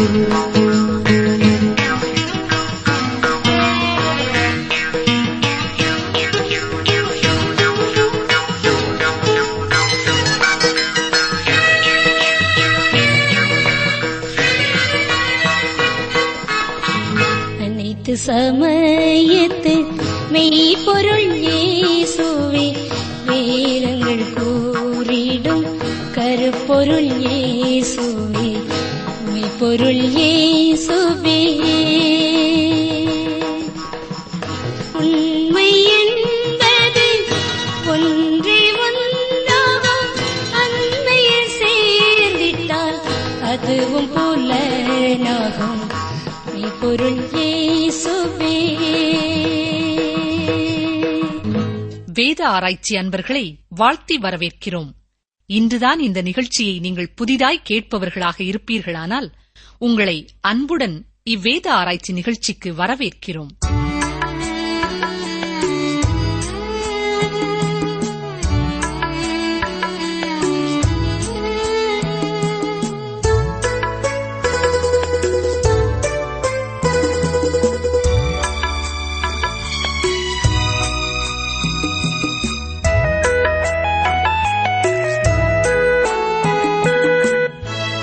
அனைத்து சமயத்து மெய்ப்பொருள் இயேசுவே வேதங்கள் கூறிடும் கருப்பொருள் இயேசுவே மெய்ப்பொருள் இயேசுவே உண்மை என்பது ஒன்றே ஒன்றாகும் அண்மையில் சேர்ந்திட்டால் அதுவும் புலனாகும் மெய்ப்பொருள் இயேசுவே வேத ஆராய்ச்சி அன்பர்களை வாழ்த்தி வரவேற்கிறோம் இன்றுதான் இந்த நிகழ்ச்சியை நீங்கள் புதிதாய் கேட்பவர்களாக இருப்பீர்களானால் உங்களை அன்புடன் இவ்வேத ஆராய்ச்சி நிகழ்ச்சிக்கு வரவேற்கிறோம்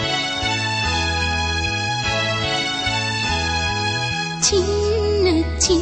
சின்ன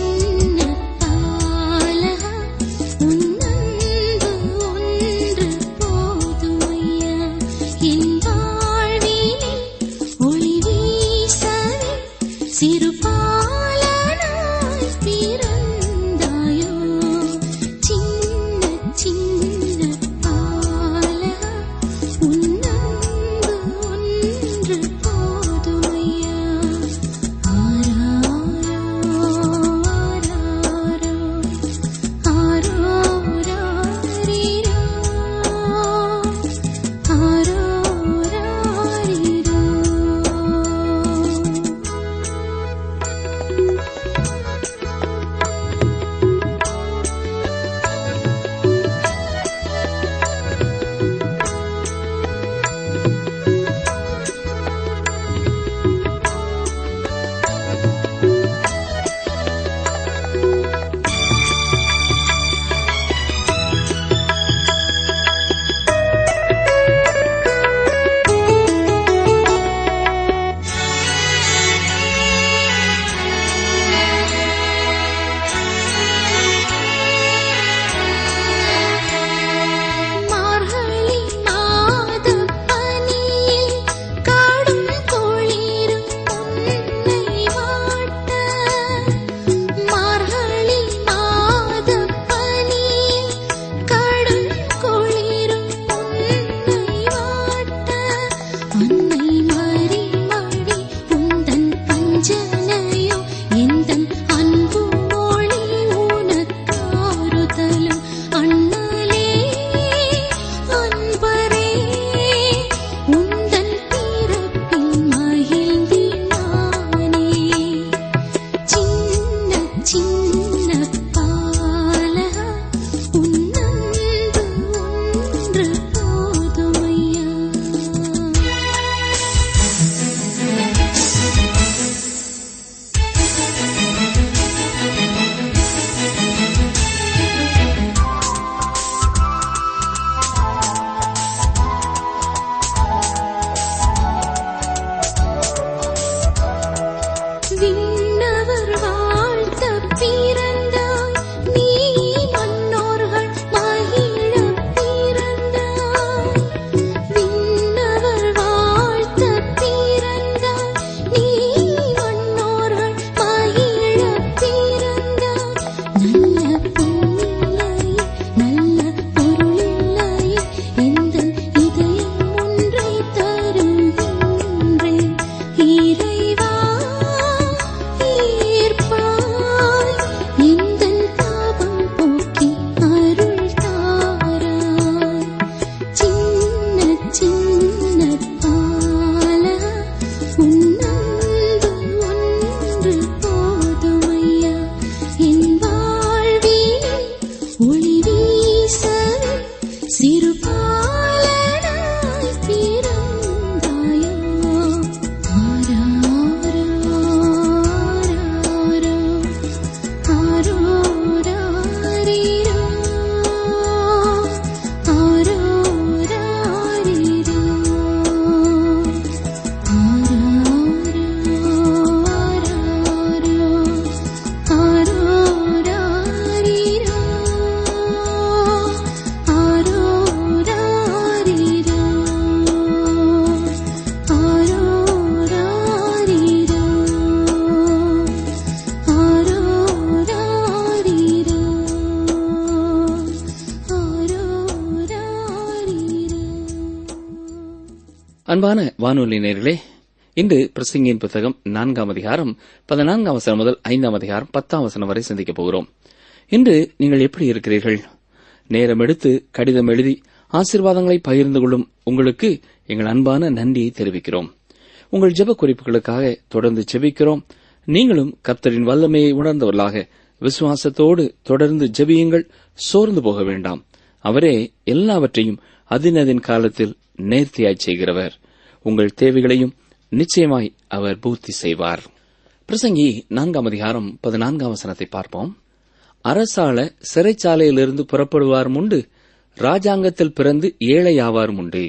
அன்பான வானொலி நேர்களே இன்று பிரசங்கியின் புத்தகம் நான்காம் அதிகாரம் பதினான்காம் வசனம் முதல் ஐந்தாம் அதிகாரம் பத்தாம் வசனம் வரை சிந்திக்கப் போகிறோம் இன்று நீங்கள் எப்படி இருக்கிறீர்கள் நேரம் எடுத்து கடிதம் எழுதி ஆசீர்வாதங்களை பகிர்ந்து கொள்ளும் உங்களுக்கு எங்கள் அன்பான நன்றியை தெரிவிக்கிறோம் உங்கள் ஜெப குறிப்புகளுக்காக தொடர்ந்து ஜெபிக்கிறோம் நீங்களும் கர்த்தரின் வல்லமையை உணர்ந்தவர்களாக விசுவாசத்தோடு தொடர்ந்து ஜெபியுங்கள் சோர்ந்து போக வேண்டாம் அவரே எல்லாவற்றையும் அதினதின் காலத்தில் நேர்த்தியாய் செய்கிறவர் உங்கள் தேவைகளையும் நிச்சயமாய் அவர் பூர்த்தி செய்வார் பிரசங்கி நான்காம் அதிகாரம் பதினான்காம் வசனத்தை பார்ப்போம் அரசாள சிறைச்சாலையிலிருந்து புறப்படுவார் உண்டு ராஜாங்கத்தில் பிறந்து ஏழையாவார் உண்டு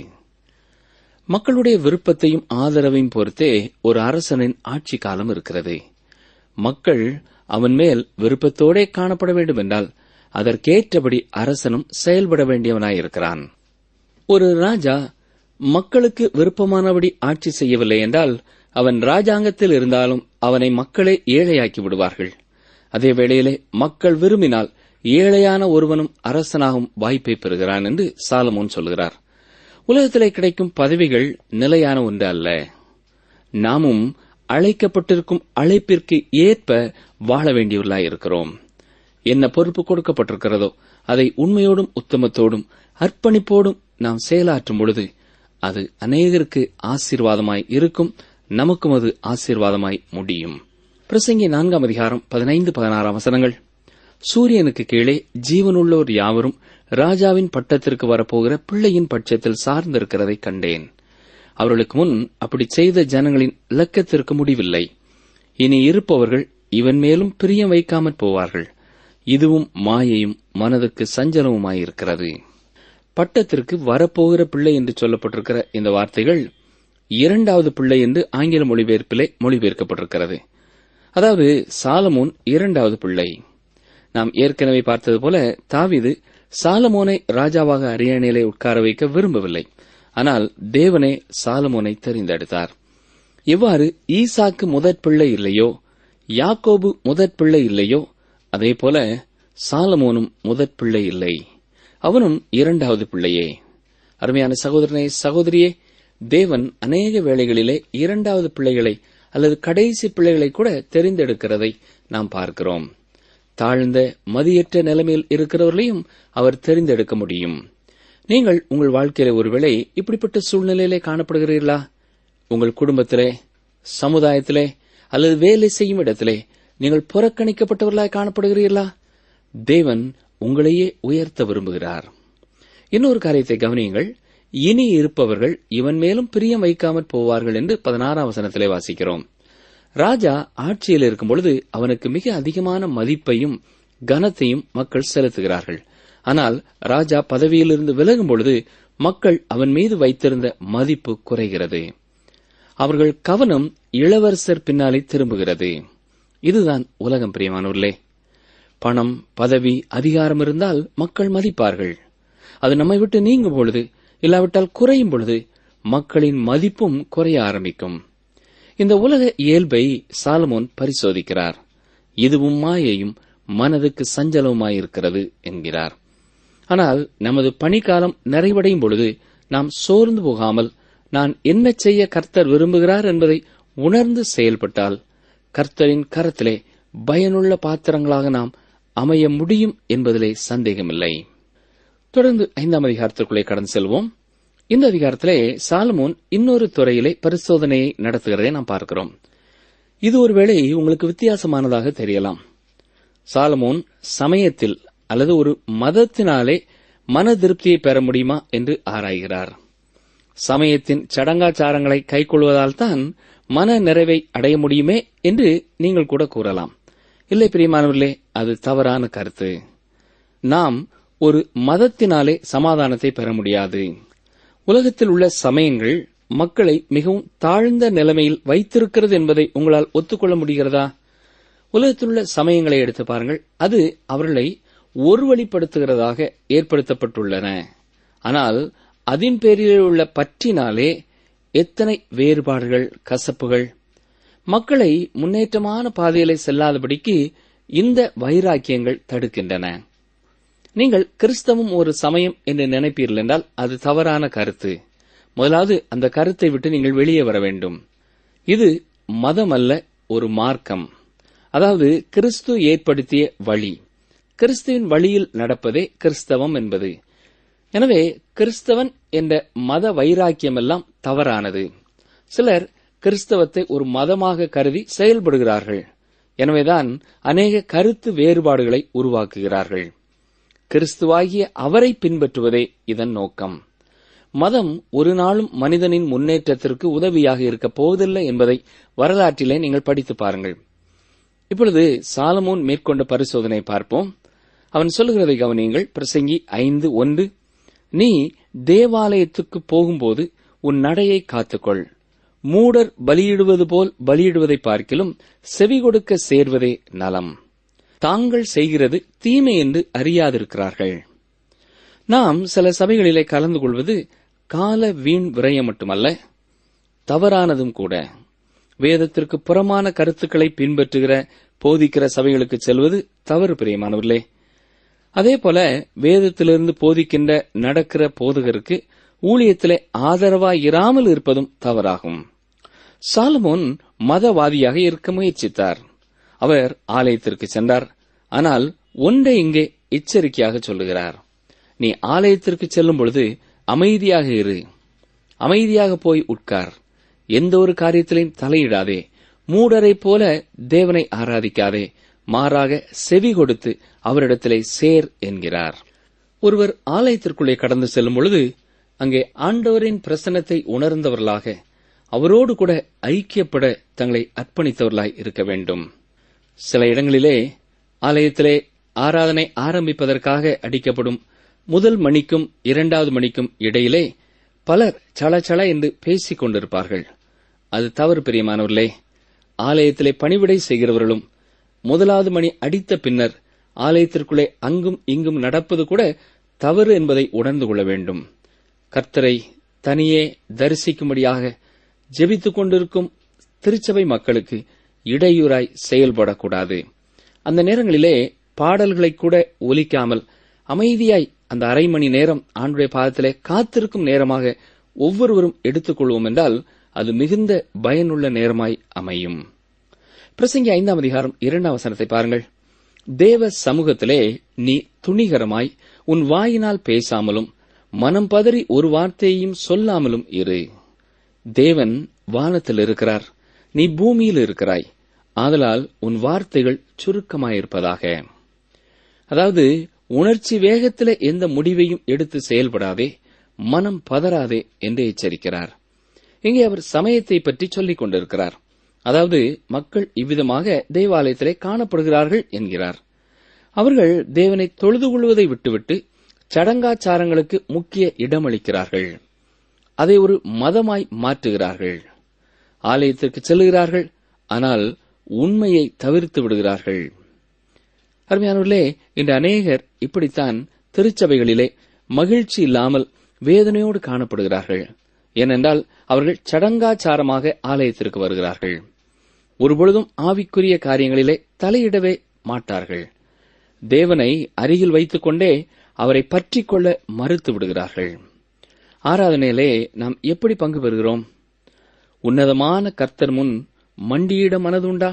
மக்களுடைய விருப்பத்தையும் ஆதரவையும் பொறுத்தே ஒரு அரசனின் ஆட்சி காலம் இருக்கிறது மக்கள் அவன் மேல் விருப்பத்தோடே காணப்பட வேண்டும் என்றால் அதற்கேற்றபடி அரசனும் செயல்பட வேண்டியவனாயிருக்கிறான் ஒரு ராஜா மக்களுக்கு விருப்பமானபடி ஆட்சி செய்யவில்லை என்றால் அவன் ராஜாங்கத்தில் இருந்தாலும் அவனை மக்களே ஏழையாக்கி விடுவார்கள் அதே வேளையிலே மக்கள் விரும்பினால் ஏழையான ஒருவனும் அரசனாகும் வாய்ப்பை பெறுகிறான் என்று சாலமோன் சொல்கிறார் உலகத்திலே கிடைக்கும் பதவிகள் நிலையான ஒன்று அல்ல நாமும் அழைக்கப்பட்டிருக்கும் அழைப்பிற்கு ஏற்ப வாழ வேண்டியவர்களாய் இருக்கிறோம் என்ன பொறுப்பு கொடுக்கப்பட்டிருக்கிறதோ அதை உண்மையோடும் உத்தமத்தோடும் அர்ப்பணிப்போடும் நாம் செயலாற்றும் பொழுது அது அநேகருக்கு ஆசீர்வாதமாய் இருக்கும் நமக்கும் அது ஆசீர்வாதமாய் முடியும் பிரசங்கி நான்காம் அதிகாரம் பதினைந்து பதினாறாம் வசனங்கள் சூரியனுக்கு கீழே ஜீவனுள்ளோர் யாவரும் ராஜாவின் பட்டத்திற்கு வரப்போகிற பிள்ளையின் பட்சத்தில் சார்ந்திருக்கிறதை கண்டேன் அவர்களுக்கு முன் அப்படி செய்த ஜனங்களின் இலக்கத்திற்கு முடிவில்லை இனி இருப்பவர்கள் இவன் மேலும் பிரியம் வைக்காமற் போவார்கள் இதுவும் மாயையும் மனதுக்கு சஞ்சலமுமாயிருக்கிறது பட்டத்திற்கு வரப்போகிற பிள்ளை என்று சொல்லப்பட்டிருக்கிற இந்த வார்த்தைகள் இரண்டாவது பிள்ளை என்று ஆங்கில மொழிபெயர்ப்பிலே மொழிபெயர்க்கப்பட்டிருக்கிறது அதாவது சாலமோன் இரண்டாவது பிள்ளை நாம் ஏற்கனவே பார்த்தது போல தாவிது சாலமோனை ராஜாவாக அரியணையிலே உட்கார வைக்க விரும்பவில்லை ஆனால் தேவனே சாலமோனை தெரிந்தெடுத்தார் எவ்வாறு ஈசாக்கு முதற் பிள்ளை இல்லையோ யாக்கோபு முதற் பிள்ளை இல்லையோ அதே போல சாலமோனும் முதற் பிள்ளை இல்லை அவனும் இரண்டாவது பிள்ளையே அருமையான சகோதரனே சகோதரியே தேவன் அநேக வேளைகளிலே இரண்டாவது பிள்ளைகளை அல்லது கடைசி பிள்ளைகளை கூட தெரிந்தெடுக்கிறதை நாம் பார்க்கிறோம் தாழ்ந்த மதியற்ற நிலைமையில் இருக்கிறவர்களையும் அவர் தெரிந்தெடுக்க முடியும் நீங்கள் உங்கள் வாழ்க்கையில ஒருவேளை இப்படிப்பட்ட சூழ்நிலையிலே காணப்படுகிறீர்களா உங்கள் குடும்பத்திலே சமுதாயத்திலே அல்லது வேலை செய்யும் இடத்திலே நீங்கள் புறக்கணிக்கப்பட்டவர்களாய் காணப்படுகிறீர்களா தேவன் உங்களையே உயர்த்த விரும்புகிறார் இன்னொரு காரியத்தை கவனியுங்கள் இனி இருப்பவர்கள் இவன் மேலும் பிரியம் வைக்காமற் போவார்கள் என்று பதினாறாம் வசனத்திலே வாசிக்கிறோம் ராஜா ஆட்சியில் இருக்கும் பொழுது அவனுக்கு மிக அதிகமான மதிப்பையும் கனத்தையும் மக்கள் செலுத்துகிறார்கள் ஆனால் ராஜா பதவியிலிருந்து விலகும் பொழுது மக்கள் அவன் மீது வைத்திருந்த மதிப்பு குறைகிறது அவர்கள் கவனம் இளவரசர் பின்னாலே திரும்புகிறது இதுதான் உலகம் பிரியமானவர்களே பணம் பதவி அதிகாரம் இருந்தால் மக்கள் மதிப்பார்கள் அது நம்மை விட்டு நீங்கும் பொழுது இல்லாவிட்டால் குறையும் பொழுது மக்களின் மதிப்பும் குறைய ஆரம்பிக்கும் இந்த உலக இயல்பை சாலமோன் பரிசோதிக்கிறார் இதுவும் மாயையும் மனதுக்கு சஞ்சலவுமாயிருக்கிறது என்கிறார் ஆனால் நமது பணிக்காலம் நிறைவடையும் பொழுது நாம் சோர்ந்து போகாமல் நான் என்ன செய்ய கர்த்தர் விரும்புகிறார் என்பதை உணர்ந்து செயல்பட்டால் கர்த்தரின் கரத்திலே பயனுள்ள பாத்திரங்களாக நாம் அமைய முடியும் என்பதிலே சந்தேகமில்லை தொடர்ந்து ஐந்தாம் அதிகாரத்திற்குள்ளே கடந்து செல்வோம் இந்த அதிகாரத்திலே சாலமோன் இன்னொரு துறையிலே பரிசோதனையை நடத்துகிறதை நாம் பார்க்கிறோம் இது ஒருவேளை உங்களுக்கு வித்தியாசமானதாக தெரியலாம் சாலமோன் சமயத்தில் அல்லது ஒரு மதத்தினாலே மன திருப்தியை பெற முடியுமா என்று ஆராய்கிறார் சமயத்தின் சடங்காச்சாரங்களை கைக்கொள்வதால் தான் மன நிறைவை அடைய முடியுமே என்று நீங்கள் கூட கூறலாம் இல்லை பிரியமானவர்களே அது தவறான கருத்து நாம் ஒரு மதத்தினாலே சமாதானத்தை பெற முடியாது உலகத்தில் உள்ள சமயங்கள் மக்களை மிகவும் தாழ்ந்த நிலைமையில் வைத்திருக்கிறது என்பதை உங்களால் ஒத்துக்கொள்ள முடிகிறதா உலகத்தில் உள்ள சமயங்களை எடுத்து பாருங்கள் அது அவர்களை ஒருவழிப்படுத்துகிறதாக ஏற்படுத்தப்பட்டுள்ளன ஆனால் அதன் பேரில் உள்ள பற்றினாலே எத்தனை வேறுபாடுகள் கசப்புகள் மக்களை முன்னேற்றமான பாதையிலே செல்லாதபடிக்கு இந்த வைராக்கியங்கள் தடுக்கின்றன நீங்கள் கிறிஸ்தவம் ஒரு சமயம் என்று நினைப்பீர்கள் என்றால் அது தவறான கருத்து முதலாவது அந்த கருத்தை விட்டு நீங்கள் வெளியே வர வேண்டும் இது மதம் அல்ல ஒரு மார்க்கம் அதாவது கிறிஸ்து ஏற்படுத்திய வழி கிறிஸ்துவின் வழியில் நடப்பதே கிறிஸ்தவம் என்பது எனவே கிறிஸ்தவன் என்ற மத வைராக்கியமெல்லாம் தவறானது சிலர் கிறிஸ்தவத்தை ஒரு மதமாக கருதி செயல்படுகிறார்கள் எனவேதான் அநேக கருத்து வேறுபாடுகளை உருவாக்குகிறார்கள் கிறிஸ்துவாகிய அவரை பின்பற்றுவதே இதன் நோக்கம் மதம் ஒரு நாளும் மனிதனின் முன்னேற்றத்திற்கு உதவியாக இருக்கப் போவதில்லை என்பதை வரலாற்றிலே நீங்கள் படித்து பாருங்கள் இப்பொழுது சாலமோன் மேற்கொண்ட பரிசோதனை பார்ப்போம் அவன் சொல்லுகிறதை கவனியுங்கள் பிரசங்கி ஐந்து ஒன்று நீ தேவாலயத்துக்கு போகும்போது உன் நடையை காத்துக்கொள் மூடர் பலியிடுவது போல் பலியிடுவதை பார்க்கிலும் செவி கொடுக்க சேர்வதே நலம் தாங்கள் செய்கிறது தீமை என்று அறியாதிருக்கிறார்கள் நாம் சில சபைகளிலே கலந்து கொள்வது கால வீண் விரயம் மட்டுமல்ல தவறானதும் கூட வேதத்திற்கு புறமான கருத்துக்களை பின்பற்றுகிற போதிக்கிற சபைகளுக்கு செல்வது தவறு பிரியமானவர்களே அதே போல வேதத்திலிருந்து போதிக்கின்ற நடக்கிற போதகருக்கு ஊழியத்திலே ஆதரவாய் இராமல் இருப்பதும் தவறாகும் சாலமோன் மதவாதியாக இருக்க முயற்சித்தார் அவர் ஆலயத்திற்கு சென்றார் ஆனால் ஒன்றை இங்கே எச்சரிக்கையாக சொல்லுகிறார் நீ ஆலயத்திற்கு செல்லும் பொழுது அமைதியாக இரு அமைதியாக போய் உட்கார் எந்த ஒரு காரியத்திலையும் தலையிடாதே மூடரைப் போல தேவனை ஆராதிக்காதே மாறாக செவி கொடுத்து அவரிடத்திலே சேர் என்கிறார் ஒருவர் ஆலயத்திற்குள்ளே கடந்து செல்லும் பொழுது அங்கே ஆண்டவரின் பிரசன்னத்தை உணர்ந்தவர்களாக அவரோடு கூட ஐக்கியப்பட தங்களை அர்ப்பணித்தவர்களாய் இருக்க வேண்டும் சில இடங்களிலே ஆலயத்திலே ஆராதனை ஆரம்பிப்பதற்காக அடிக்கப்படும் முதல் மணிக்கும் இரண்டாவது மணிக்கும் இடையிலே பலர் சளச்சள என்று பேசிக் கொண்டிருப்பார்கள் அது தவறு பிரியமானவர்களே ஆலயத்திலே பணிவிடை செய்கிறவர்களும் முதலாவது மணி அடித்த பின்னர் ஆலயத்திற்குள்ளே அங்கும் இங்கும் நடப்பது கூட தவறு என்பதை உணர்ந்து கொள்ள வேண்டும் கர்த்தரை தனியே தரிசிக்கும்படியாக ஜெபித்துக் கொண்டிருக்கும் திருச்சபை மக்களுக்கு இடையூறாய் செயல்படக்கூடாது அந்த நேரங்களிலே பாடல்களை கூட ஒலிக்காமல் அமைதியாய் அந்த அரை மணி நேரம் ஆண்டுடைய பாதத்திலே காத்திருக்கும் நேரமாக ஒவ்வொருவரும் எடுத்துக்கொள்வோம் என்றால் அது மிகுந்த பயனுள்ள நேரமாய் அமையும் பிரசங்கி ஐந்தாம் அதிகாரம் இரண்டாம் வசனத்தை பாருங்கள் தேவ சமூகத்திலே நீ துணிகரமாய் உன் வாயினால் பேசாமலும் மனம் பதறி ஒரு வார்த்தையையும் சொல்லாமலும் இரு தேவன் வானத்தில் இருக்கிறார் நீ பூமியில் இருக்கிறாய் ஆதலால் உன் வார்த்தைகள் சுருக்கமாயிருப்பதாக அதாவது உணர்ச்சி வேகத்திலே எந்த முடிவையும் எடுத்து செயல்படாதே மனம் பதறாதே என்று எச்சரிக்கிறார் இங்கே அவர் சமயத்தை பற்றி சொல்லிக் கொண்டிருக்கிறார் அதாவது மக்கள் இவ்விதமாக தேவாலயத்திலே காணப்படுகிறார்கள் என்கிறார் அவர்கள் தேவனை தொழுது கொள்வதை விட்டுவிட்டு சடங்காச்சாரங்களுக்கு முக்கிய இடமளிக்கிறார்கள் அதை ஒரு மதமாய் மாற்றுகிறார்கள் ஆலயத்திற்கு செல்லுகிறார்கள் ஆனால் உண்மையை தவிர்த்து விடுகிறார்கள் அருமையானவர்களே இன்று அநேகர் இப்படித்தான் திருச்சபைகளிலே மகிழ்ச்சி இல்லாமல் வேதனையோடு காணப்படுகிறார்கள் ஏனென்றால் அவர்கள் சடங்காச்சாரமாக ஆலயத்திற்கு வருகிறார்கள் ஒருபொழுதும் ஆவிக்குரிய காரியங்களிலே தலையிடவே மாட்டார்கள் தேவனை அருகில் வைத்துக் கொண்டே அவரை பற்றிக் கொள்ள மறுத்து விடுகிறார்கள் ஆராதனையிலே நாம் எப்படி பங்கு பெறுகிறோம் உன்னதமான கர்த்தர் முன் மண்டியிட மனதுண்டா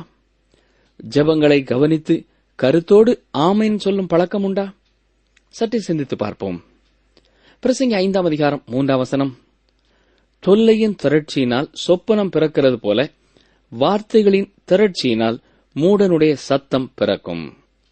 ஜெபங்களை கவனித்து கருத்தோடு ஆமைன் சொல்லும் பழக்கம் உண்டா சற்றே சிந்தித்து பார்ப்போம் பிரசங்கி ஐந்தாம் அதிகாரம் மூன்றாம் வசனம் தொல்லையின் திரட்சியினால் சொப்பனம் பிறக்கிறது போல வார்த்தைகளின் திரட்சியினால் மூடனுடைய சத்தம் பிறக்கும்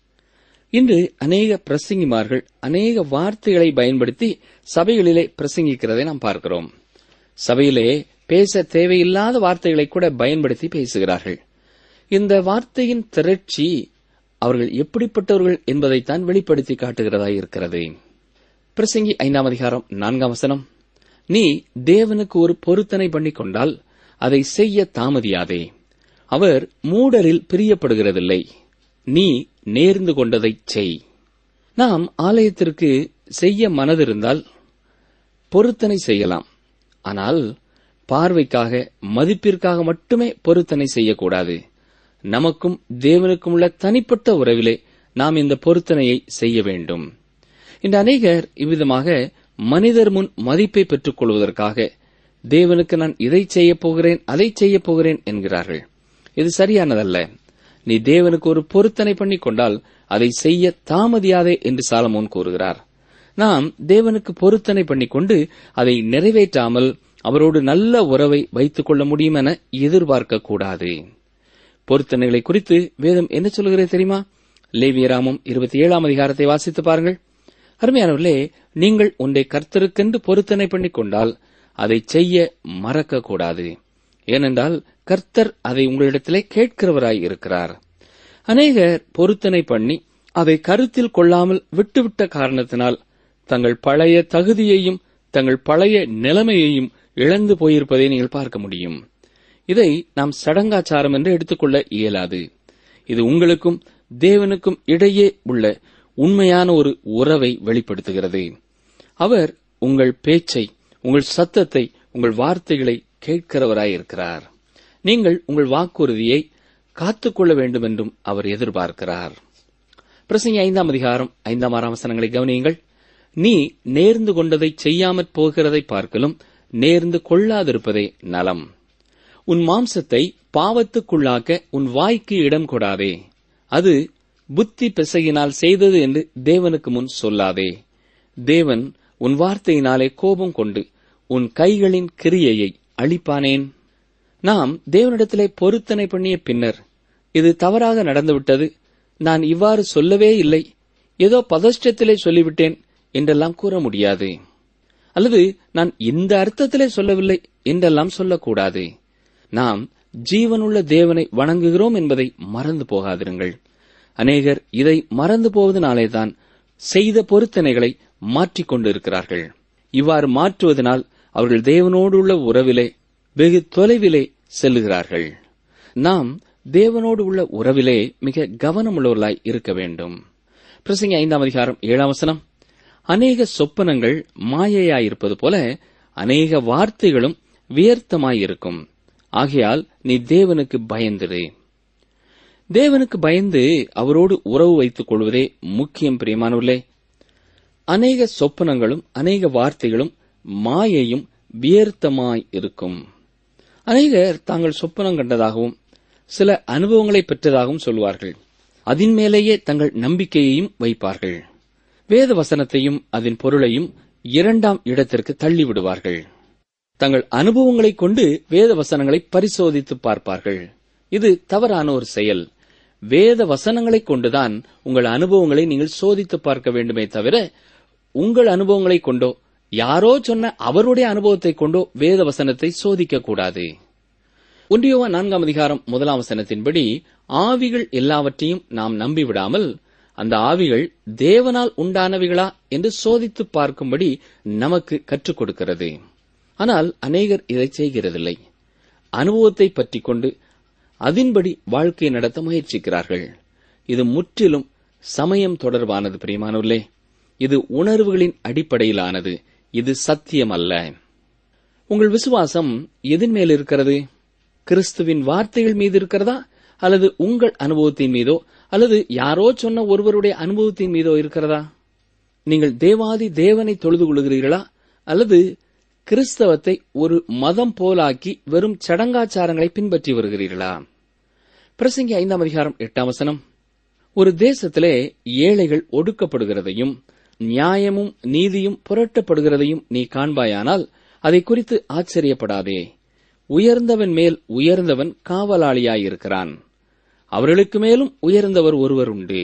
இன்று அநேக பிரசங்கிமார்கள் அநேக வார்த்தைகளை பயன்படுத்தி சபைகளிலே பிரசங்கிக்கிறதை நாம் பார்க்கிறோம் சபையிலே பேச தேவையில்லாத வார்த்தைகளை கூட பயன்படுத்தி பேசுகிறார்கள் இந்த வார்த்தையின் திரட்சி அவர்கள் எப்படிப்பட்டவர்கள் என்பதைத்தான் வெளிப்படுத்தி காட்டுகிறதா இருக்கிறது பிரசங்கி ஐந்தாம் அதிகாரம் நான்காம் வசனம் நீ தேவனுக்கு ஒரு பொருத்தனை பண்ணிக் கொண்டால் அதை செய்ய தாமதியாதே அவர் மூடரில் பிரியப்படுகிறதில்லை நீ நேர்ந்து கொண்டதை செய் நாம் ஆலயத்திற்கு செய்ய மனதிருந்தால் பொருத்தனை செய்யலாம் ஆனால் பார்வைக்காக மதிப்பிற்காக மட்டுமே பொருத்தனை செய்யக்கூடாது நமக்கும் தேவனுக்கும் உள்ள தனிப்பட்ட உறவிலே நாம் இந்த பொருத்தனையை செய்ய வேண்டும் இந்த அநேகர் இவ்விதமாக மனிதர் முன் மதிப்பை பெற்றுக் கொள்வதற்காக தேவனுக்கு நான் இதை செய்யப் போகிறேன் அதை செய்யப் போகிறேன் என்கிறார்கள் இது சரியானதல்ல நீ தேவனுக்கு ஒரு பொருத்தனை பண்ணிக் கொண்டால் அதை செய்ய தாமதியாதே என்று சாலமோன் கூறுகிறார் நாம் தேவனுக்கு பொருத்தனை பண்ணிக்கொண்டு அதை நிறைவேற்றாமல் அவரோடு நல்ல உறவை வைத்துக் கொள்ள முடியும் என எதிர்பார்க்க கூடாது பொருத்தனைகளை குறித்து வேதம் என்ன சொல்கிறது தெரியுமா லேவியராமம் இருபத்தி ஏழாம் அதிகாரத்தை வாசித்து பாருங்கள் அருமையானவர்களே நீங்கள் ஒன்றை கர்த்தருக்கென்று பொருத்தனை பண்ணிக் கொண்டால் அதை செய்ய மறக்கக்கூடாது ஏனென்றால் கர்த்தர் அதை உங்களிடத்திலே கேட்கிறவராய் இருக்கிறார் அநேகர் பொருத்தனை பண்ணி அதை கருத்தில் கொள்ளாமல் விட்டுவிட்ட காரணத்தினால் தங்கள் பழைய தகுதியையும் தங்கள் பழைய நிலைமையையும் இழந்து போயிருப்பதை நீங்கள் பார்க்க முடியும் இதை நாம் சடங்காச்சாரம் என்று எடுத்துக்கொள்ள இயலாது இது உங்களுக்கும் தேவனுக்கும் இடையே உள்ள உண்மையான ஒரு உறவை வெளிப்படுத்துகிறது அவர் உங்கள் பேச்சை உங்கள் சத்தத்தை உங்கள் வார்த்தைகளை கேட்கிறவராயிருக்கிறார் நீங்கள் உங்கள் வாக்குறுதியை காத்துக்கொள்ள வேண்டும் என்றும் அவர் எதிர்பார்க்கிறார் பிரசங்கி ஐந்தாம் அதிகாரம் ஐந்தாம் ஆறாம் வசனங்களை கவனியுங்கள் நீ நேர்ந்து கொண்டதை செய்யாமற் போகிறதை பார்க்கலும் நேர்ந்து கொள்ளாதிருப்பதே நலம் உன் மாம்சத்தை பாவத்துக்குள்ளாக்க உன் வாய்க்கு இடம் கொடாதே அது புத்தி பிசகினால் செய்தது என்று தேவனுக்கு முன் சொல்லாதே தேவன் உன் வார்த்தையினாலே கோபம் கொண்டு உன் கைகளின் கிரியையை அழிப்பானேன் நாம் தேவனிடத்திலே பொருத்தனை பண்ணிய பின்னர் இது தவறாக நடந்துவிட்டது நான் இவ்வாறு சொல்லவே இல்லை ஏதோ பதஷ்டத்திலே சொல்லிவிட்டேன் என்றெல்லாம் கூற முடியாது அல்லது நான் இந்த அர்த்தத்திலே சொல்லவில்லை என்றெல்லாம் சொல்லக்கூடாது நாம் ஜீவனுள்ள தேவனை வணங்குகிறோம் என்பதை மறந்து போகாதிருங்கள் அநேகர் இதை மறந்து போவதனாலேதான் செய்த பொருத்தனைகளை மாற்றிக் கொண்டிருக்கிறார்கள் இவ்வாறு மாற்றுவதனால் அவர்கள் தேவனோடு உள்ள உறவிலே வெகு தொலைவிலே செல்லுகிறார்கள் நாம் தேவனோடு உள்ள உறவிலே மிக கவனமுள்ளவர்களாய் இருக்க வேண்டும் பிரசங்கி ஐந்தாம் அதிகாரம் ஏழாம் வசனம் அநேக சொப்பனங்கள் மாயையாயிருப்பது போல அநேக வார்த்தைகளும் வியர்த்தமாயிருக்கும் ஆகையால் நீ தேவனுக்கு பயந்திரு தேவனுக்கு பயந்து அவரோடு உறவு வைத்துக் கொள்வதே முக்கியம் பிரியமானவர்களே அநேக சொப்பனங்களும் அநேக வார்த்தைகளும் மாயையும் வியர்த்தமாய் இருக்கும் அநேகர் தாங்கள் சொப்பனம் கண்டதாகவும் சில அனுபவங்களை பெற்றதாகவும் சொல்வார்கள் அதன் மேலேயே தங்கள் நம்பிக்கையையும் வைப்பார்கள் வேத வசனத்தையும் அதன் பொருளையும் இரண்டாம் இடத்திற்கு தள்ளிவிடுவார்கள் தங்கள் அனுபவங்களைக் கொண்டு வேத வசனங்களை பரிசோதித்து பார்ப்பார்கள் இது தவறான ஒரு செயல் வேத வசனங்களைக் கொண்டுதான் உங்கள் அனுபவங்களை நீங்கள் சோதித்து பார்க்க வேண்டுமே தவிர உங்கள் அனுபவங்களைக் கொண்டோ யாரோ சொன்ன அவருடைய அனுபவத்தைக் கொண்டோ வேத வசனத்தை சோதிக்க கூடாது ஒன்றியோவா நான்காம் அதிகாரம் முதலாம் வசனத்தின்படி ஆவிகள் எல்லாவற்றையும் நாம் நம்பிவிடாமல் அந்த ஆவிகள் தேவனால் உண்டானவைகளா என்று சோதித்து பார்க்கும்படி நமக்கு கற்றுக் கொடுக்கிறது ஆனால் அநேகர் இதை செய்கிறதில்லை அனுபவத்தை பற்றிக் கொண்டு அதன்படி வாழ்க்கை நடத்த முயற்சிக்கிறார்கள் இது முற்றிலும் சமயம் தொடர்பானது பிரியமானவர்களே இது உணர்வுகளின் அடிப்படையிலானது இது சத்தியம் அல்ல உங்கள் விசுவாசம் எதன் மேல் இருக்கிறது கிறிஸ்துவின் வார்த்தைகள் மீது இருக்கிறதா அல்லது உங்கள் அனுபவத்தின் மீதோ அல்லது யாரோ சொன்ன ஒருவருடைய அனுபவத்தின் மீதோ இருக்கிறதா நீங்கள் தேவாதி தேவனை தொழுது கொள்கிறீர்களா அல்லது கிறிஸ்தவத்தை ஒரு மதம் போலாக்கி வெறும் சடங்காச்சாரங்களை பின்பற்றி வருகிறீர்களா பிரசங்கி ஐந்தாம் அதிகாரம் எட்டாம் வசனம் ஒரு தேசத்திலே ஏழைகள் ஒடுக்கப்படுகிறதையும் நியாயமும் நீதியும் புரட்டப்படுகிறதையும் நீ காண்பாயானால் அதை குறித்து ஆச்சரியப்படாதே உயர்ந்தவன் மேல் உயர்ந்தவன் காவலாளியாயிருக்கிறான் அவர்களுக்கு மேலும் உயர்ந்தவர் ஒருவர் உண்டு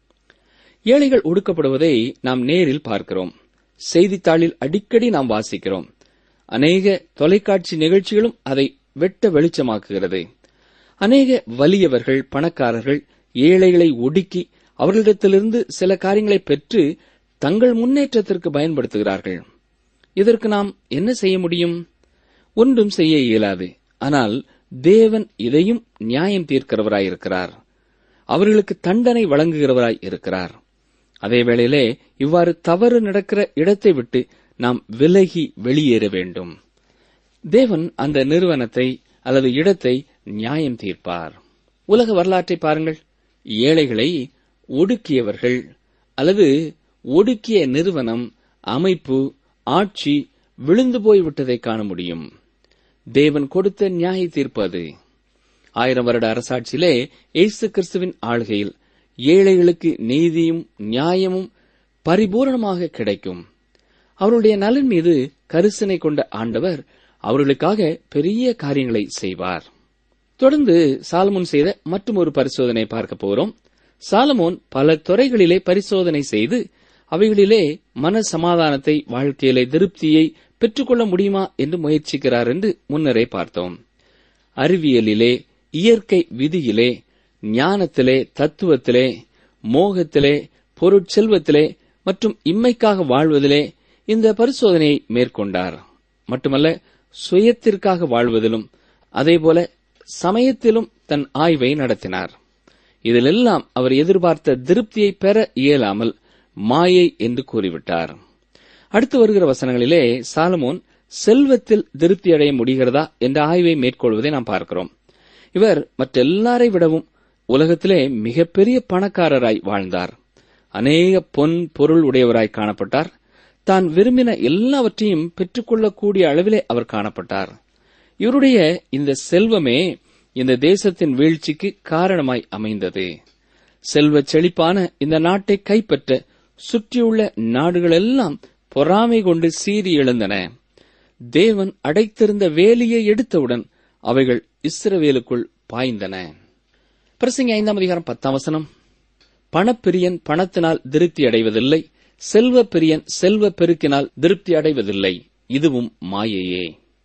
ஏழைகள் ஒடுக்கப்படுவதை நாம் நேரில் பார்க்கிறோம் செய்தித்தாளில் அடிக்கடி நாம் வாசிக்கிறோம் அநேக தொலைக்காட்சி நிகழ்ச்சிகளும் அதை வெட்ட வெளிச்சமாக்குகிறது அநேக வலியவர்கள் பணக்காரர்கள் ஏழைகளை ஒடுக்கி அவர்களிடத்திலிருந்து சில காரியங்களை பெற்று தங்கள் முன்னேற்றத்திற்கு பயன்படுத்துகிறார்கள் இதற்கு நாம் என்ன செய்ய முடியும் ஒன்றும் செய்ய இயலாது ஆனால் தேவன் இதையும் நியாயம் தீர்க்கிறவராயிருக்கிறார் அவர்களுக்கு தண்டனை வழங்குகிறவராய் இருக்கிறார் அதே வேளையிலே இவ்வாறு தவறு நடக்கிற இடத்தை விட்டு நாம் விலகி வெளியேற வேண்டும் தேவன் அந்த நிறுவனத்தை அல்லது இடத்தை நியாயம் தீர்ப்பார் உலக வரலாற்றை பாருங்கள் ஏழைகளை ஒடுக்கியவர்கள் அல்லது ஒடுக்கிய நிறுவனம் அமைப்பு ஆட்சி விழுந்து போய்விட்டதை காண முடியும் தேவன் கொடுத்த நியாய தீர்ப்பு அது ஆயிரம் வருட அரசாட்சியிலே இயேசு கிறிஸ்துவின் ஆளுகையில் ஏழைகளுக்கு நீதியும் நியாயமும் பரிபூரணமாக கிடைக்கும் அவருடைய நலன் மீது கரிசனை கொண்ட ஆண்டவர் அவர்களுக்காக பெரிய காரியங்களை செய்வார் தொடர்ந்து சாலமோன் செய்த மற்றும் ஒரு பரிசோதனை பார்க்க போறோம் சாலமோன் பல துறைகளிலே பரிசோதனை செய்து அவைகளிலே மன சமாதானத்தை வாழ்க்கையிலே திருப்தியை பெற்றுக்கொள்ள முடியுமா என்று முயற்சிக்கிறார் என்று முன்னரே பார்த்தோம் அறிவியலிலே இயற்கை விதியிலே ஞானத்திலே தத்துவத்திலே மோகத்திலே பொருட்செல்வத்திலே மற்றும் இம்மைக்காக வாழ்வதிலே இந்த பரிசோதனையை மேற்கொண்டார் மட்டுமல்ல சுயத்திற்காக வாழ்வதிலும் அதேபோல சமயத்திலும் தன் ஆய்வை நடத்தினார் இதிலெல்லாம் அவர் எதிர்பார்த்த திருப்தியை பெற இயலாமல் மாயை என்று கூறிவிட்டார் அடுத்து வருகிற வசனங்களிலே சாலமோன் செல்வத்தில் திருப்தி அடைய முடிகிறதா என்ற ஆய்வை மேற்கொள்வதை நாம் பார்க்கிறோம் இவர் மற்றெல்லாரை விடவும் உலகத்திலே மிகப்பெரிய பணக்காரராய் வாழ்ந்தார் அநேக பொன் பொருள் உடையவராய் காணப்பட்டார் தான் விரும்பின எல்லாவற்றையும் பெற்றுக்கொள்ளக்கூடிய அளவிலே அவர் காணப்பட்டார் இவருடைய இந்த செல்வமே இந்த தேசத்தின் வீழ்ச்சிக்கு காரணமாய் அமைந்தது செல்வச் செழிப்பான இந்த நாட்டை கைப்பற்ற சுற்றியுள்ள நாடுகளெல்லாம் பொறாமை கொண்டு சீறி எழுந்தன தேவன் அடைத்திருந்த வேலியை எடுத்தவுடன் அவைகள் இஸ்ரவேலுக்குள் பாய்ந்தன பிரசங்க ஐந்தாம் அதிகாரம் பத்தாம் வசனம் பணப்பிரியன் பணத்தினால் திருப்தி அடைவதில்லை செல்வ பிரியன் செல்வ பெருக்கினால் திருப்தி அடைவதில்லை இதுவும் மாயையே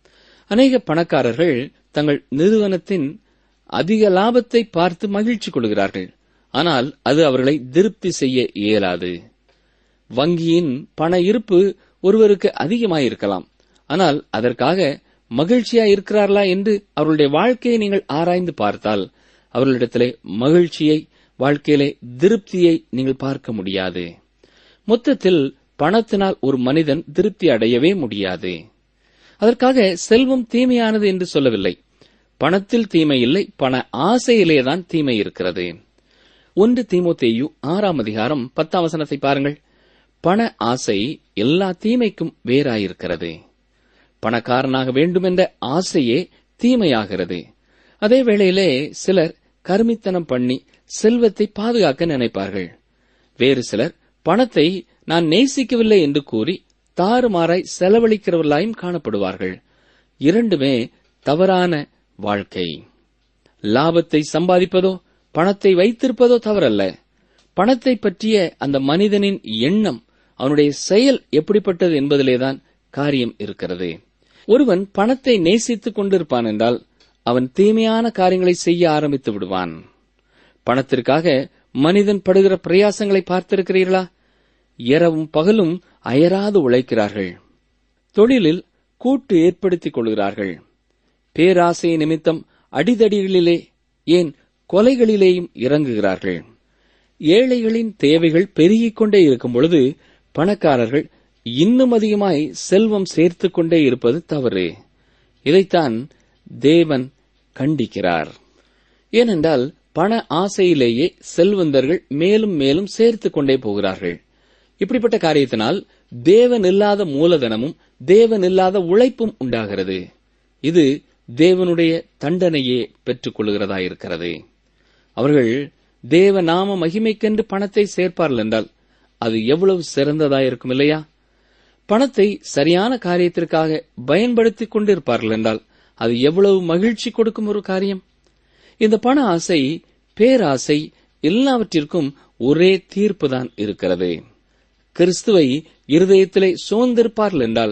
அநேக பணக்காரர்கள் தங்கள் நிறுவனத்தின் அதிக லாபத்தை பார்த்து மகிழ்ச்சி கொள்கிறார்கள் ஆனால் அது அவர்களை திருப்தி செய்ய இயலாது வங்கியின் பண இருப்பு ஒருவருக்கு அதிகமாயிருக்கலாம் ஆனால் அதற்காக மகிழ்ச்சியா இருக்கிறார்களா என்று அவர்களுடைய வாழ்க்கையை நீங்கள் ஆராய்ந்து பார்த்தால் அவர்களிடத்திலே மகிழ்ச்சியை வாழ்க்கையிலே திருப்தியை நீங்கள் பார்க்க முடியாது மொத்தத்தில் பணத்தினால் ஒரு மனிதன் திருப்தி அடையவே முடியாது அதற்காக செல்வம் தீமையானது என்று சொல்லவில்லை பணத்தில் தீமை இல்லை பண ஆசையிலேதான் தீமை இருக்கிறது ஒன்று தீமோத்தேயு ஆறாம் அதிகாரம் பத்தாம் வசனத்தை பாருங்கள் பண ஆசை எல்லா தீமைக்கும் வேறாயிருக்கிறது பணக்காரனாக வேண்டுமென்ற ஆசையே தீமையாகிறது அதே வேளையிலே சிலர் கருமித்தனம் பண்ணி செல்வத்தை பாதுகாக்க நினைப்பார்கள் வேறு சிலர் பணத்தை நான் நேசிக்கவில்லை என்று கூறி தாறுமாறாய் செலவழிக்கிறவர்களாயும் காணப்படுவார்கள் இரண்டுமே தவறான வாழ்க்கை லாபத்தை சம்பாதிப்பதோ பணத்தை வைத்திருப்பதோ தவறல்ல பணத்தை பற்றிய அந்த மனிதனின் எண்ணம் அவனுடைய செயல் எப்படிப்பட்டது என்பதிலேதான் காரியம் இருக்கிறது ஒருவன் பணத்தை நேசித்துக் கொண்டிருப்பான் என்றால் அவன் தீமையான காரியங்களை செய்ய ஆரம்பித்து விடுவான் பணத்திற்காக மனிதன் படுகிற பிரயாசங்களை பார்த்திருக்கிறீர்களா இரவும் பகலும் அயராது உழைக்கிறார்கள் தொழிலில் கூட்டு ஏற்படுத்திக் கொள்கிறார்கள் பேராசை நிமித்தம் அடிதடிகளிலே ஏன் கொலைகளிலேயும் இறங்குகிறார்கள் ஏழைகளின் தேவைகள் பெருகிக் கொண்டே இருக்கும் பொழுது பணக்காரர்கள் இன்னும் அதிகமாய் செல்வம் சேர்த்துக் கொண்டே இருப்பது தவறு இதைத்தான் தேவன் கண்டிக்கிறார் ஏனென்றால் பண ஆசையிலேயே செல்வந்தர்கள் மேலும் மேலும் சேர்த்துக் கொண்டே போகிறார்கள் இப்படிப்பட்ட காரியத்தினால் தேவன் இல்லாத மூலதனமும் தேவன் இல்லாத உழைப்பும் உண்டாகிறது இது தேவனுடைய தண்டனையே பெற்றுக் கொள்கிறதாயிருக்கிறது அவர்கள் தேவ நாம மகிமைக்கென்று பணத்தை சேர்ப்பார்கள் என்றால் அது எவ்வளவு சிறந்ததாயிருக்கும் இல்லையா பணத்தை சரியான காரியத்திற்காக பயன்படுத்திக் கொண்டிருப்பார்கள் என்றால் அது எவ்வளவு மகிழ்ச்சி கொடுக்கும் ஒரு காரியம் இந்த பண ஆசை பேராசை எல்லாவற்றிற்கும் ஒரே தீர்ப்புதான் இருக்கிறது கிறிஸ்துவை இருதயத்திலே சோர்ந்திருப்பார்கள் என்றால்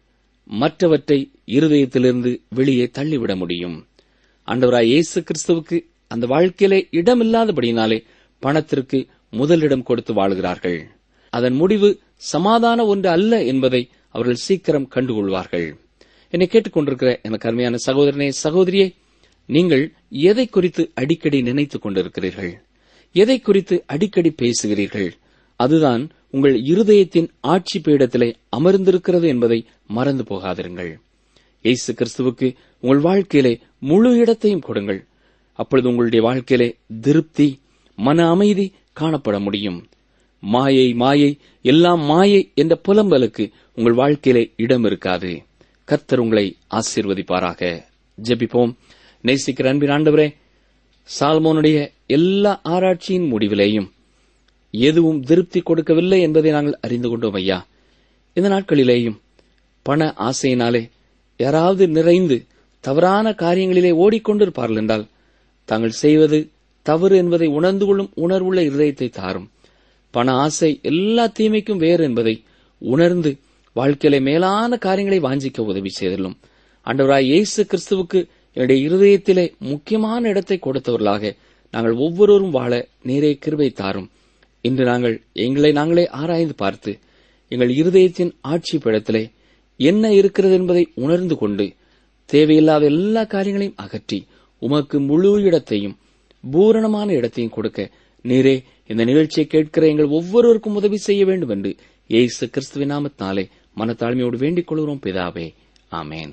மற்றவற்றை இருதயத்திலிருந்து வெளியே தள்ளிவிட முடியும் ஆண்டவராய் இயேசு கிறிஸ்துவுக்கு அந்த வாழ்க்கையிலே இடமில்லாதபடியினாலே பணத்திற்கு முதலிடம் கொடுத்து வாழ்கிறார்கள் அதன் முடிவு சமாதான ஒன்று அல்ல என்பதை அவர்கள் சீக்கிரம் கண்டுகொள்வார்கள் என்னை கேட்டுக்கொண்டிருக்கிற எனக்கு அருமையான சகோதரனே சகோதரியே நீங்கள் எதை குறித்து அடிக்கடி நினைத்துக் கொண்டிருக்கிறீர்கள் எதை குறித்து அடிக்கடி பேசுகிறீர்கள் அதுதான் உங்கள் இருதயத்தின் ஆட்சி பீடத்திலே அமர்ந்திருக்கிறது என்பதை மறந்து போகாதிருங்கள் இயேசு கிறிஸ்துவுக்கு உங்கள் வாழ்க்கையிலே முழு இடத்தையும் கொடுங்கள் அப்பொழுது உங்களுடைய வாழ்க்கையிலே திருப்தி மன அமைதி காணப்பட முடியும் மாயை மாயை எல்லாம் மாயை என்ற புலம்பலுக்கு உங்கள் வாழ்க்கையிலே இடம் இருக்காது கர்த்தர் உங்களை ஆசீர்வதிப்பாராக ஜெபிப்போம் நேசிக்கிற அன்பின் ஆண்டவரே சால்மோனுடைய எல்லா ஆராய்ச்சியின் முடிவிலேயும் எதுவும் திருப்தி கொடுக்கவில்லை என்பதை நாங்கள் அறிந்து கொண்டோம் ஐயா இந்த நாட்களிலேயும் பண ஆசையினாலே யாராவது நிறைந்து தவறான காரியங்களிலே ஓடிக்கொண்டிருப்பார்கள் என்றால் தாங்கள் செய்வது தவறு என்பதை உணர்ந்து கொள்ளும் உணர்வுள்ள இருதயத்தை தாரும் பண ஆசை எல்லா தீமைக்கும் வேறு என்பதை உணர்ந்து வாழ்க்கையிலே மேலான காரியங்களை வாஞ்சிக்க உதவி செய்தலும் ஆண்டவராய் இயேசு கிறிஸ்துவுக்கு என்னுடைய இருதயத்திலே முக்கியமான இடத்தை கொடுத்தவர்களாக நாங்கள் ஒவ்வொருவரும் வாழ நேரே கிருபை தாரும் இன்று நாங்கள் எங்களை நாங்களே ஆராய்ந்து பார்த்து எங்கள் இருதயத்தின் ஆட்சி படத்திலே என்ன இருக்கிறது என்பதை உணர்ந்து கொண்டு தேவையில்லாத எல்லா காரியங்களையும் அகற்றி உமக்கு முழு இடத்தையும் பூரணமான இடத்தையும் கொடுக்க நீரே இந்த நிகழ்ச்சியை கேட்கிற எங்கள் ஒவ்வொருவருக்கும் உதவி செய்ய வேண்டும் என்று இயேசு கிறிஸ்துவின் நாமத்தினாலே மனத்தாழ்மையோடு வேண்டிக் கொள்கிறோம் பிதாவே ஆமேன்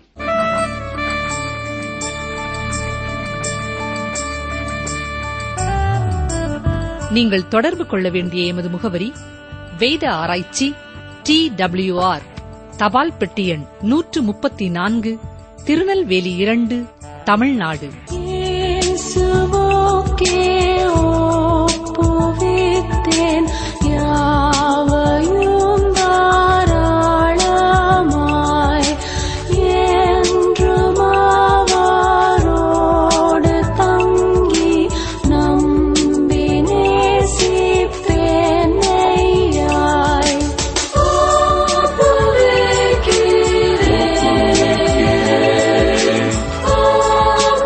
நீங்கள் தொடர்பு கொள்ள வேண்டிய எமது முகவரி வேத ஆராய்ச்சி டி ஆர் தபால் பெட்டி எண் நூற்று முப்பத்தி நான்கு திருநெல்வேலி இரண்டு தமிழ்நாடு இயேசுவுக்கே ஒப்புவித்தேன் யாவையும் தாராளமாய் என்றும் அவரோடு தங்கி நம்பி நேசிப்பேன் மெய்யாய். ஒப்புவிக்கிறேன்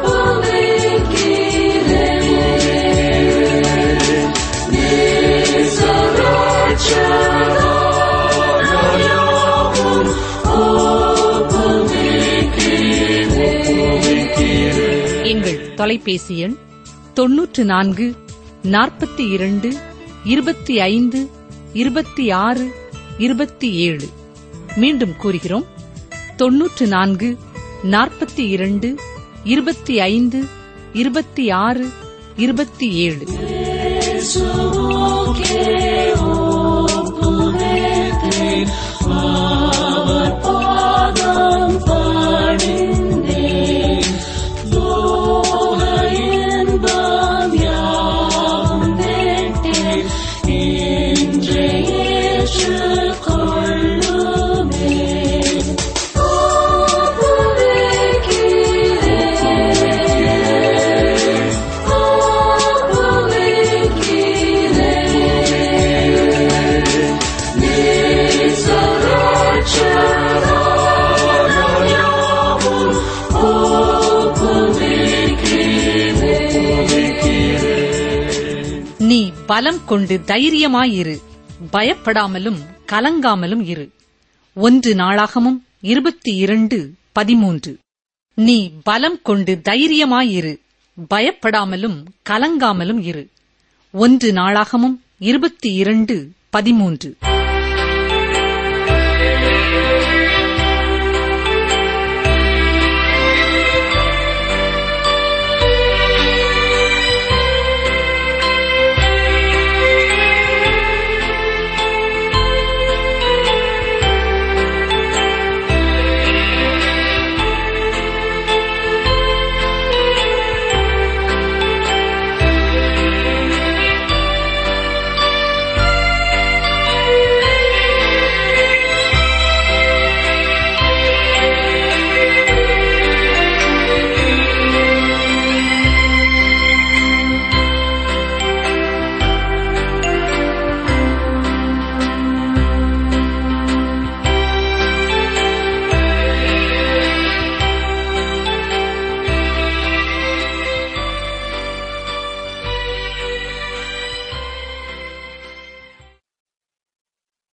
எங்கள் தொலைபேசி எண் தொன்னூற்று நான்கு நாற்பத்தி இரண்டு இருபத்தி ஐந்து இருபத்தி ஆறு இருபத்தி ஏழு மீண்டும் கூறுகிறோம் தொன்னூற்று நான்கு நாற்பத்தி இரண்டு இருபத்தி ஐந்து இருபத்தி ஆறு இருபத்தி ஏழு பாதம் பாடிந்தேன் லோக இன்பம் யாவும் வெட்டேன் என்றே ஏற்றுக்கொள்ளுமே ஒப்புவிக்கிறேன் ஒப்புவிக்கிறேன் நீ பலம் கொண்டு தைரியமாயிரு பயப்படாமலும் கலங்காமலும் இரு ஒன்று நாளாகமும் இருபத்தி இரண்டு பதிமூன்று நீ பலம் கொண்டு தைரியமாயிரு பயப்படாமலும் கலங்காமலும் இரு ஒன்று நாளாகமும் இருபத்தி இரண்டு பதிமூன்று